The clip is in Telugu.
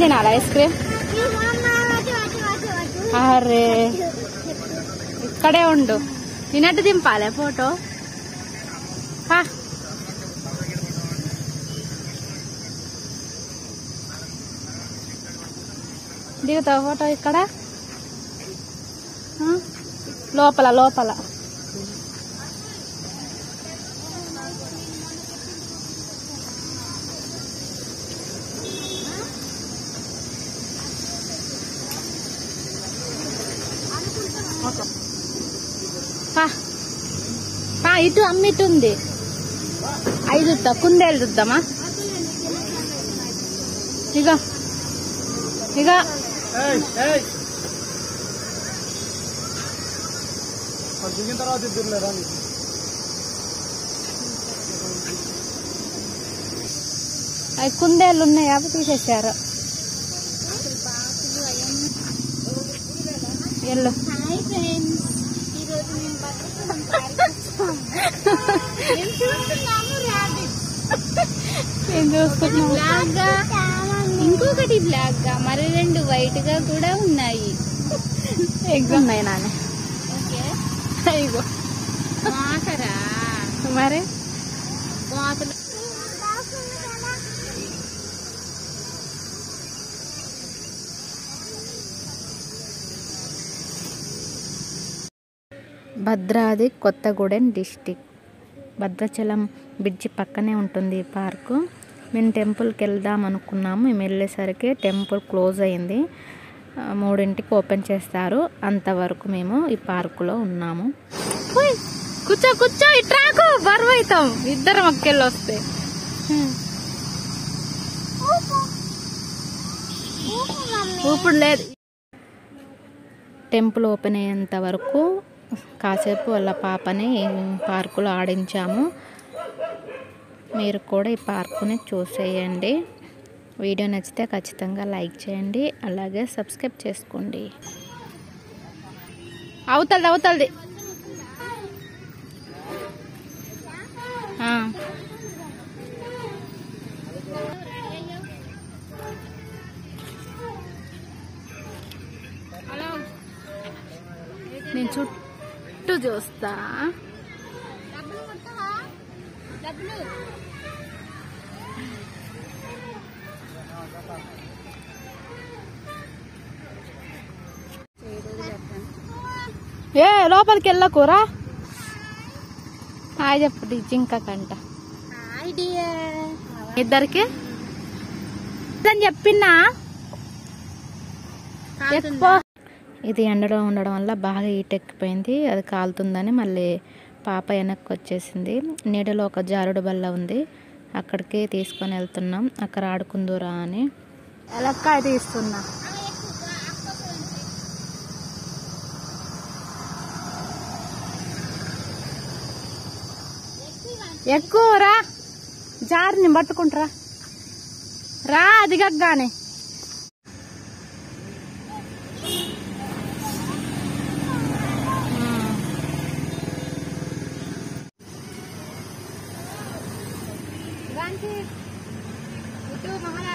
తినాలి ఐస్ క్రీమ్ అరే ఇక్కడే ఉండు తినట్టు దింపాలే ఫోటో పా. దిగుతావు ఫోటో ఇక్కడ ఆ? లోపల లోపల పా. పా, ఇటు అమ్మ ఇటు ఉంది ఐదు చూద్దా కుందేలు చూద్దామా ఇక ఇక దిగిన తర్వాత ఇద్దరులే రాని అవి కుందేళ్ళు ఉన్నాయి అవి తీసేశారు ఎల్లు హాయ్ ఫ్రెండ్స్ ఈరోజు మేము బతుకున్నాం ఏం చూస్తున్నాము ర్యాబిట్ ఏం చూస్తున్నావు బ్లాక్ గా ఇంకొకటి బ్లాక్ గా మరి రెండు వైట్ గా కూడా ఉన్నాయి ఎగ్జామ్ ఉన్నాయి నాన్న ఓకే ఇగో మాకరా మరి బాతులు భద్రాది కొత్తగూడెం డిస్టిక్ భద్రాచలం బ్రిడ్జి పక్కనే ఉంటుంది ఈ పార్కు మేము టెంపుల్కి వెళ్దాం అనుకున్నాము మేము వెళ్ళేసరికి టెంపుల్ క్లోజ్ అయింది ఆ, మూడింటికి ఓపెన్ చేస్తారు అంతవరకు మేము ఈ పార్కులో ఉన్నాము ఉయ్, కూర్చో కూర్చో ఇట్రాకు బరువు అవుతాం ఇద్దరం అక్కెళ్ళి వస్తే ఇప్పుడు లేదు టెంపుల్ ఓపెన్ అయ్యేంత వరకు కాసేపు వాళ్ళ పాపని పార్కులో ఆడించాము మీరు కూడా ఈ పార్కుని చూసేయండి వీడియో నచ్చితే ఖచ్చితంగా లైక్ చేయండి అలాగే సబ్స్క్రైబ్ చేసుకోండి అవుతుంది అవుతుంది నేను చుట్టూ చూస్తా డబ్బులు కొడతావా డబ్బులు ఏ లోపలికి వెళ్ళకూరా హాయ్ చెప్పు జింక కంట హాయ్ డియర్ ఇద్దరికి అని చెప్పినా ఎక్కువ ఇది ఎండలో ఉండడం వల్ల బాగా హీట్ ఎక్కిపోయింది అది కాలుతుందని మళ్ళీ పాప వెనక్కి వచ్చేసింది నీడలో ఒక జారుడు బల్ల ఉంది అక్కడికి తీసుకొని వెళ్తున్నాం అక్కడ ఆడుకుందురా అని ఎలక్కాయ తీస్తున్నా ఎక్కువ రా జారిని పట్టుకుంటారా రా దిగగానే ఇటు మహారాజు